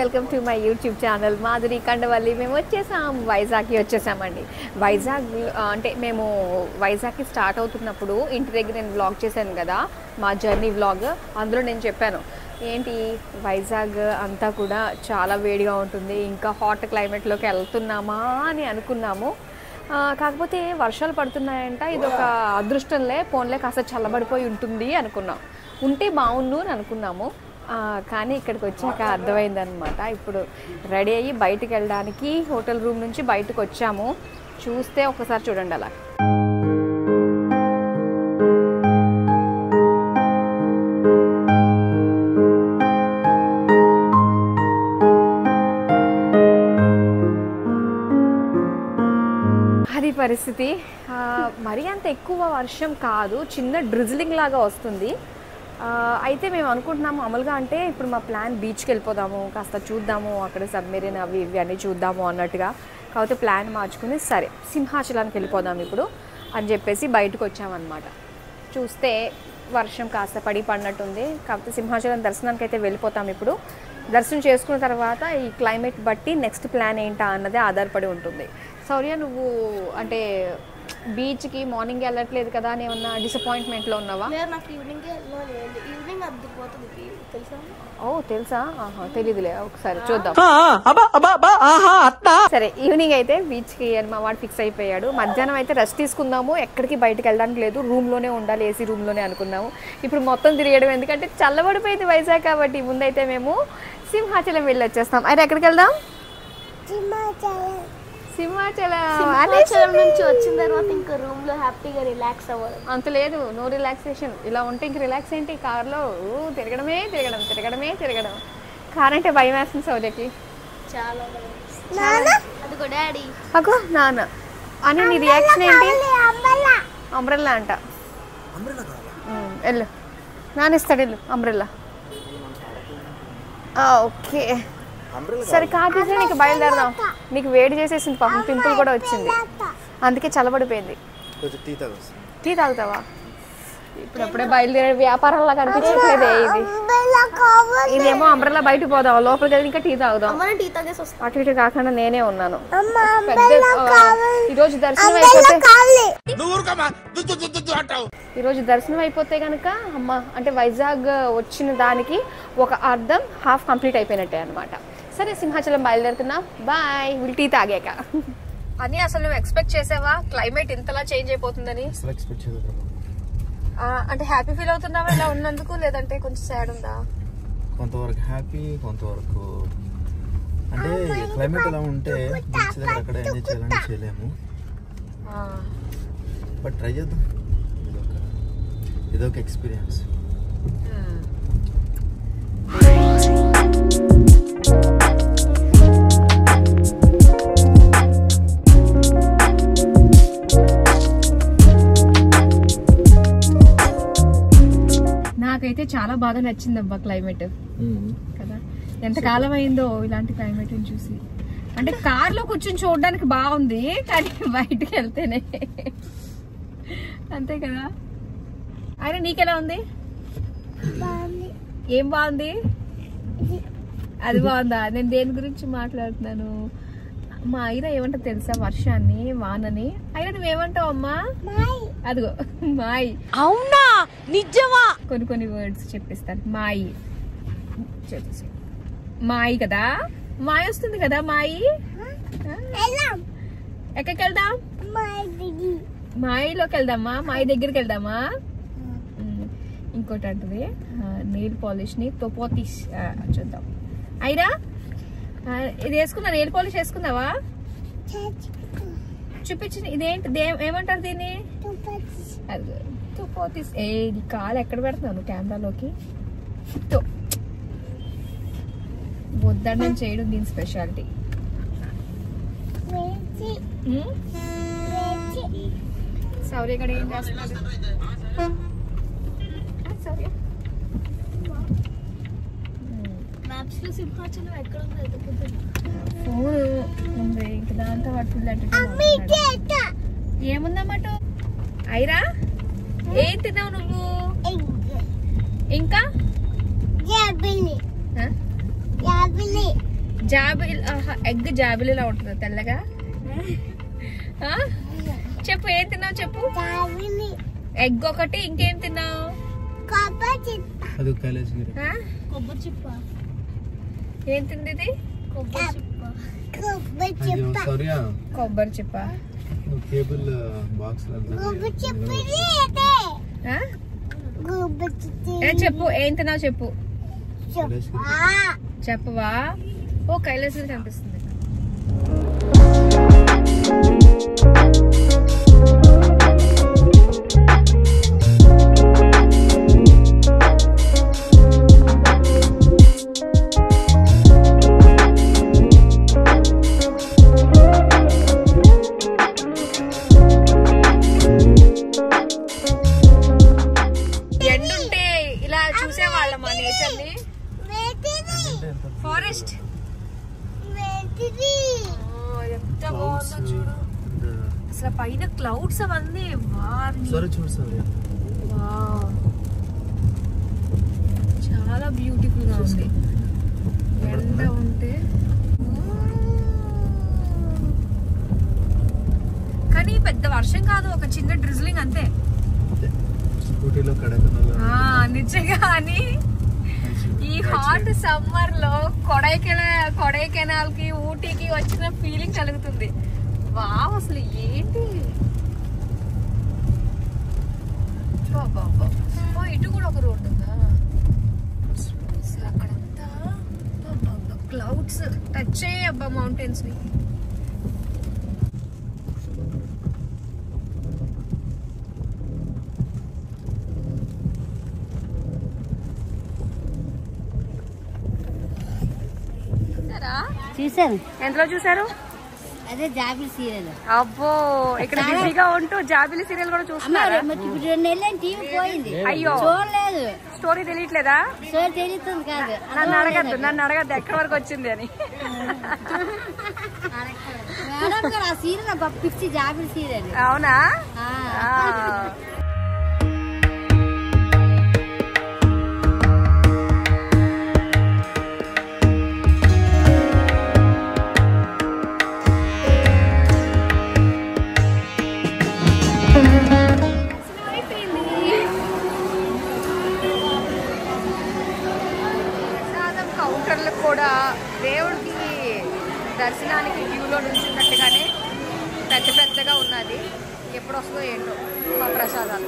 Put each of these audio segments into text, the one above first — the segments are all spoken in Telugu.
Welcome to my YouTube channel Madhuri Kandavalli మేము వచ్చేసాం వైజాగ్కి వచ్చేసామండి వైజాగ్ ఆ, అంటే మేము వైజాగ్కి స్టార్ట్ అవుతున్నప్పుడు ఇంటి దగ్గర నేను వ్లాగ్ చేశాను కదా మా జర్నీ వ్లాగ్ అందులో నేను చెప్పాను ఏంటి వైజాగ్ అంతా కూడా చాలా వేడిగా ఉంటుంది ఇంకా హాట్ క్లైమేట్లోకి వెళ్తున్నామా అని అనుకున్నాము ఆ, కాకపోతే వర్షాలు పడుతున్నాయంట ఇది ఒక అదృష్టంలే ఫోన్లే కాస్త చల్లబడిపోయి ఉంటుంది అనుకున్నాం ఉంటే బాగుండు అని అనుకున్నాము ఆ, కానీ ఇక్కడికి వచ్చాక అర్థమైందనమాట ఇప్పుడు రెడీ అయ్యి బయటికి వెళ్ళడానికి హోటల్ రూమ్ నుంచి బయటకు వచ్చాము చూస్తే ఒకసారి చూడండి అలా అది పరిస్థితి ఆ, మరీ అంత ఎక్కువ వర్షం కాదు చిన్న డ్రిజిలింగ్ లాగా వస్తుంది ఆ, అయితే మేము అనుకుంటున్నాము అమలుగా అంటే ఇప్పుడు మా ప్లాన్ బీచ్కి వెళ్ళిపోదాము కాస్త చూద్దాము అక్కడ సబ్మెరీన్ అవి ఇవి అన్నీ చూద్దాము అన్నట్టుగా కాకపోతే ప్లాన్ మార్చుకుని సరే సింహాచలానికి వెళ్ళిపోదాం ఇప్పుడు అని చెప్పేసి బయటకు వచ్చామన్నమాట చూస్తే వర్షం కాస్త పడి పడినట్టుంది కాకపోతే సింహాచలం దర్శనానికి అయితే వెళ్ళిపోతాం ఇప్పుడు దర్శనం చేసుకున్న తర్వాత ఈ క్లైమేట్ బట్టి నెక్స్ట్ ప్లాన్ ఏంటా అన్నదే ఆధారపడి ఉంటుంది సౌర్య నువ్వు అంటే బీచ్కి మార్నింగ్ వెళ్ళట్లేదు కదా అని ఏమన్నా డిసప్పాయింట్మెంట్లో ఉన్నావా లేదు నాకు ఈవినింగ్ లేదు ఈవినింగ్ అద్దుపోతుంది తెలుసా ఓ తెలుసా ఆహా తెలీదులే ఒకసారి చూద్దాం సరే ఈవినింగ్ అయితే బీచ్కి అని మా వాడు ఫిక్స్ అయిపోయాడు మధ్యాహ్నం అయితే రెస్ట్ తీసుకుందాము ఎక్కడికి బయటకు వెళ్ళడానికి లేదు రూమ్లోనే ఉండాలి ఏసీ రూమ్లోనే అనుకున్నాము ఇప్పుడు మొత్తం తిరగడం ఎందుకంటే చల్లబడిపోయింది వైజాగ్ కాబట్టి ముందైతే మేము సింహాచలం వెళ్ళి వచ్చేస్తాం అయితే ఎక్కడికి వెళ్దాం సింహాచలం సింహాచలం నుంచి వచ్చిన తర్వాత ఇంకా రూమ్ లో హ్యాపీగా రిలాక్స్ అవ్వడం అంత లేదు నో రిలాక్సేషన్ ఇలా ఉంటే ఇంక రిలాక్స్ ఏంటి కార్లో ఊ, తిరగడమే తిరగడం తిరగడమే తిరగడం కార్ అంటే భయం వేస్తుంది సౌజకి చాలా అది కూడా డాడీ అగో నాన్న అని నీ రియాక్షన్ ఏంటి అంబ్రెల్లా అంట ఉమ్, వెళ్ళు నాన్న ఇస్తాడు వెళ్ళు అంబ్రెల్లా ఓకే సరే కార్ తీసి నీకు బయలుదేరదాం నీకు వేడి చేసేసింది పాపం పింపుల్ కూడా వచ్చింది అందుకే చల్లబడిపోయింది కొంచెం టీ తాగొచ్చు టీ తాగుతావా ఇప్పుడు అప్పుడే బయలుదేరే వ్యాపారంలా కనిపించట్లేదే ఇది ఇదేమో అంబ్రెల్లా బయటకు పోదాం లోపలికి వెళ్ళి ఇంకా టీ తాగుదాం అమ్మ నేను టీ తాగేసి వస్తాను అటు ఇటు కాకుండా నేనే ఉన్నాను పెద్ద ఆ, ఈరోజు దర్శనం అయిపోతే ఈరోజు దర్శనం అయిపోతే కనుక అమ్మ అంటే వైజాగ్ వచ్చిన దానికి ఒక అర్థం హాఫ్ కంప్లీట్ అయిపోయినట్టే అనమాట సరే సింహాచలం బయలుదేరుతున్నా బాయ్ విల్ టీ తాగాక అని అసలు నువ్వు ఎక్స్పెక్ట్ చేసావా క్లైమేట్ ఇంతలా చేంజ్ అయిపోతుందని అసలు ఎక్స్పెక్ట్ చేయలేదు ఆ, అంటే హ్యాపీ ఫీల్ అవుతున్నావా ఇలా ఉన్నందుకు లేదంటే కొంచెం సాడ్ ఉందా కొంతవరకు హ్యాపీ కొంతవరకు అంటే క్లైమేట్ ఎలా ఉంటే బీచ్ దగ్గర అక్కడ ఎంజాయ్ చేయాలని చేయలేము ఆ, బట్ ట్రై చేద్దాం ఇదొక ఇదొక ఎక్స్పీరియన్స్ ఉమ్. నాకైతే చాలా బాగా నచ్చింది అబ్బా క్లైమేట్ కదా ఎంత కాలం అయిందో ఇలాంటి క్లైమేట్ చూసి అంటే కార్ లో కూర్చొని చూడడానికి బాగుంది కానీ బయటికి వెళ్తేనే అంతే కదా అయినా నీకెలా ఉంది ఏం బాగుంది అది బాగుందా నేను దేని గురించి మాట్లాడుతున్నాను మా అయినా ఏమంటా తెలుసా వర్షాన్ని వానని అయినా నువ్వేమంటావు అమ్మా అదిగో మాయి అవునా నిజమా కొన్ని కొన్ని వర్డ్స్ చెప్పిస్తాను మాయి చెప్పేసి మాయి కదా మాయి వస్తుంది కదా మాయి ఆ? ఎక్కడికి వెళ్దాం మాయిలోకి వెళ్దామా మాయి దగ్గరికి వెళ్దామా ఉమ్, ఇంకోటి అంటది నెయిల్ పాలిష్ ని తోపోతీస్ ఆ, చూద్దాం అయిరా ఆ, ఇది వేసుకున్నా నెయిల్ పాలిష్ వేసుకున్నావా చూపించి ఇదేంటి దే- ఏమంటారు దీన్ని అది తోపోతీస్ ఏ నీ కాలు ఎక్కడ పెడుతున్నాను కెమెరాలోకి తో వద్దడం చేయడం దీని స్పెషాలిటీ సౌర్య ఇక్కడ ఏం చేస్తున్నారు సౌర్య మ్యాప్స్ లో సింహాచలం ఎక్కడ ఉందో ఎదుగుతుంది ఫోన్ ఉంది ఇంక దాంతో వాడు ఫుల్ ఏముందన్నమాట ఐరా ఏం తిన్నావు నువ్వు ఇంకా ఆ? జాబిల్ ఎగ్ జాబిలిలా ఉంటుంది తెల్లగా ఆ? చెప్పు ఏం తిన్నావు చెప్పు ఎగ్ ఒకటి ఇంకేం తిన్నావు అది కైలాసగిరి ఆ? కొబ్బరి చిప్ప ఏం తింది ఇది కొబ్బరి చిప్ప అది సౌర్య కొబ్బరి చిప్ప నువ్వు కేబుల్ బాక్స్ ఆ? ఏ, చెప్పు ఏం తిన్నావు చెప్పు చెప్పవా ఓ కైలాసగిరి కనిపిస్తుంది ఎండుంటే ఇలా చూసేవాళ్ళం ఆ నేచర్ ని ఫారెస్ట్ ఎంత బాగుందో చూడు అసలు పైన క్లౌడ్స్ అవన్నీ వారిని సరే చూడు సౌర్య వావ్. చాలా బ్యూటిఫుల్ గా ఉంది ఎండ ఉంటే కానీ పెద్ద వర్షం కాదు ఒక చిన్న డ్రిజ్లింగ్ అంతే అంతే. స్కూటీలో కడకనలో ఆ, నిజంగా అని ఈ హాట్ సమ్మర్ లో కొడైకెనాల్ కొడైకెనాల్ కి ఊటీకి వచ్చిన ఫీలింగ్ కలుగుతుంది వావ్ అసలు ఏంటి అబ్బబ్బబ్బ. ఓ, ఇటు కూడా ఒక రోడ్ ఉందా అసలు అక్కడంతా క్లౌడ్స్ టచ్ అయ్యే అబ్బా మౌంటైన్స్ ని చూసారా? చూసాను ఎంతలో చూసారు అదే జాబిల్ సీరియల్ అబ్బో ఇక్కడ బిజీగా ఉంటూ జాబిలి సీరియల్ కూడా చూస్తున్నారా ఇప్పుడు రెండు నెలలు టీవీ పోయింది అయ్యో చూడలేదు స్టోరీ తెలియట్లేదా సో తెలుస్తుంది కాదు నన్ను అడగద్దు నన్ను అడగద్దు ఎక్కడి వరకు వచ్చింది అని మేడం గారు ఆ సీరియల్ గొప్ప పిచ్చి జాబిల్ సీరియల్ అవునా ఆ. ఆ. ప్రసాదం కౌంటర్లు కూడా దేవుడికి దర్శనానికి క్యూలో నుంచున్నట్టుగానే పెద్ద పెద్దగా ఉన్నది ఎప్పుడు వస్తుందో ఏంటో మా ప్రసాదాలు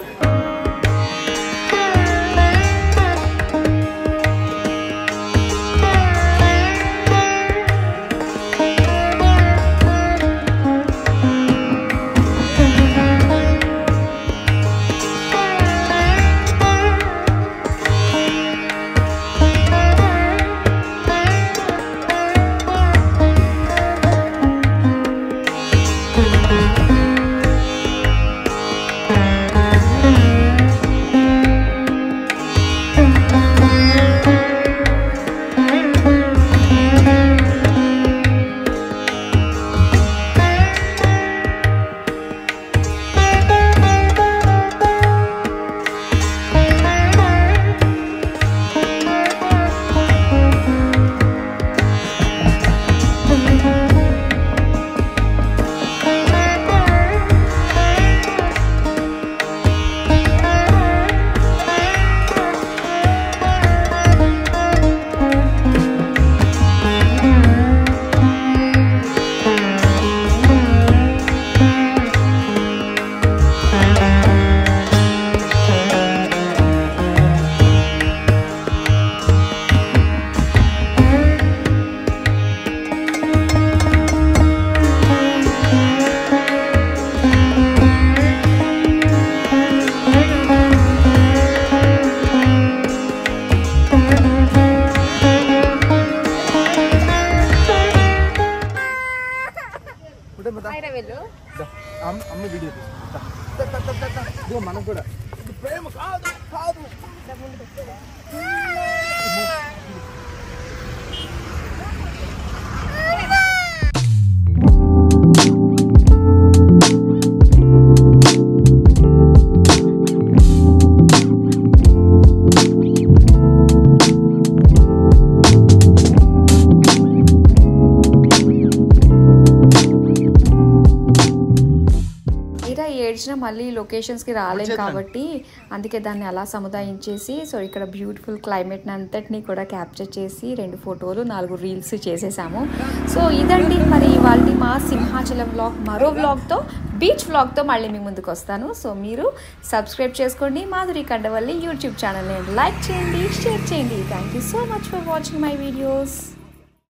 ఉంటే మరి దా. అయినా వెళ్ళు దా. అమ్మ అమ్మ వీడియో తీసుకుంటా ఇదిగో మనకు కూడా ఇది ప్రేమ కాదు కాదు వచ్చినా మళ్ళీ లొకేషన్స్కి రాలేం కాబట్టి అందుకే దాన్ని అలా సముదాయించేసి సో ఇక్కడ బ్యూటిఫుల్ క్లైమేట్ని అంతటినీ కూడా క్యాప్చర్ చేసి రెండు ఫోటోలు నాలుగు రీల్స్ చేసేసాము సో ఇదండి మరి ఇవాళ మా సింహాచలం వ్లాగ్ మరో వ్లాగ్తో బీచ్ వ్లాగ్తో మళ్ళీ మీ ముందుకు వస్తాను సో మీరు సబ్స్క్రైబ్ చేసుకోండి మాధురి కండవల్లి యూట్యూబ్ ఛానల్ని లైక్ చేయండి షేర్ చేయండి thank you so much for watching my videos